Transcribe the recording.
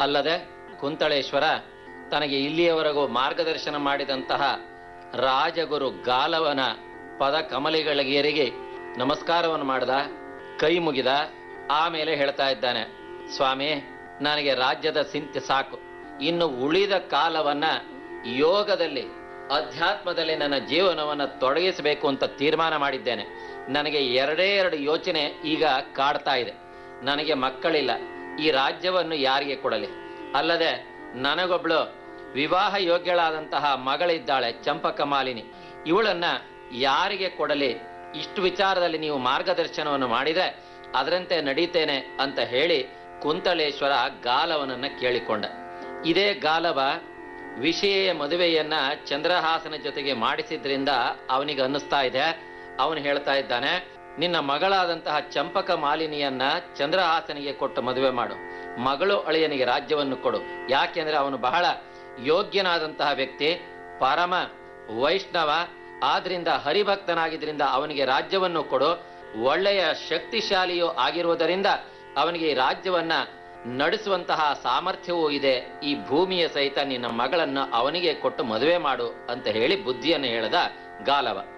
ಅಲ್ಲದೆ ಕುಂತಳೇಶ್ವರ ತನಗೆ ಇಲ್ಲಿಯವರೆಗೂ ಮಾರ್ಗದರ್ಶನ ಮಾಡಿದಂತಹ ರಾಜಗುರು ಗಾಲವನ ಪದ ಕಮಲಿಗಳಿಗೆರಿಗೆ ನಮಸ್ಕಾರವನ್ನು ಮಾಡಿದ ಕೈ ಮುಗಿದ ಆಮೇಲೆ ಹೇಳ್ತಾ ಇದ್ದಾನೆ ಸ್ವಾಮಿ ನನಗೆ ರಾಜ್ಯದ ಸಿಂತೆ ಸಾಕು ಇನ್ನು ಉಳಿದ ಕಾಲವನ್ನ ಯೋಗದಲ್ಲಿ ಅಧ್ಯಾತ್ಮದಲ್ಲಿ ನನ್ನ ಜೀವನವನ್ನು ತೊಡಗಿಸಬೇಕು ಅಂತ ತೀರ್ಮಾನ ಮಾಡಿದ್ದೇನೆ ನನಗೆ ಎರಡೇ ಎರಡು ಯೋಚನೆ ಈಗ ಕಾಡ್ತಾ ಇದೆ ನನಗೆ ಮಕ್ಕಳಿಲ್ಲ ಈ ರಾಜ್ಯವನ್ನು ಯಾರಿಗೆ ಕೊಡಲಿ ಅಲ್ಲದೆ ನನಗೊಬ್ಳು ವಿವಾಹ ಯೋಗ್ಯಳಾದಂತಹ ಮಗಳಿದ್ದಾಳೆ ಚಂಪಕ ಮಾಲಿನಿ ಇವಳನ್ನ ಯಾರಿಗೆ ಕೊಡಲಿ ಇಷ್ಟು ವಿಚಾರದಲ್ಲಿ ನೀವು ಮಾರ್ಗದರ್ಶನವನ್ನು ಮಾಡಿದ್ರೆ ಅದರಂತೆ ನಡೀತೇನೆ ಅಂತ ಹೇಳಿ ಕುಂತಳೇಶ್ವರ ಗಾಲವನನ್ನ ಕೇಳಿಕೊಂಡ ಇದೇ ಗಾಲವ ವಿಷಯ ಮದುವೆಯನ್ನ ಚಂದ್ರಹಾಸನ ಜೊತೆಗೆ ಮಾಡಿಸಿದ್ರಿಂದ ಅವನಿಗೆ ಅನ್ನಿಸ್ತಾ ಇದೆ ಅವನು ಹೇಳ್ತಾ ಇದ್ದಾನೆ ನಿನ್ನ ಮಗಳಾದಂತಹ ಚಂಪಕ ಮಾಲಿನಿಯನ್ನ ಚಂದ್ರಹಾಸನಿಗೆ ಕೊಟ್ಟು ಮದುವೆ ಮಾಡು ಮಗಳು ಅಳಿಯನಿಗೆ ರಾಜ್ಯವನ್ನು ಕೊಡು ಯಾಕೆಂದ್ರೆ ಅವನು ಬಹಳ ಯೋಗ್ಯನಾದಂತಹ ವ್ಯಕ್ತಿ ಪರಮ ವೈಷ್ಣವ ಆದ್ರಿಂದ ಹರಿಭಕ್ತನಾಗಿದ್ರಿಂದ ಅವನಿಗೆ ರಾಜ್ಯವನ್ನು ಕೊಡು ಒಳ್ಳೆಯ ಶಕ್ತಿಶಾಲಿಯೂ ಆಗಿರುವುದರಿಂದ ಅವನಿಗೆ ಈ ರಾಜ್ಯವನ್ನ ನಡೆಸುವಂತಹ ಸಾಮರ್ಥ್ಯವೂ ಇದೆ ಈ ಭೂಮಿಯ ಸಹಿತ ನಿನ್ನ ಮಗಳನ್ನು ಅವನಿಗೆ ಕೊಟ್ಟು ಮದುವೆ ಮಾಡು ಅಂತ ಹೇಳಿ ಬುದ್ಧಿಯನ್ನು ಹೇಳದ ಗಾಲವ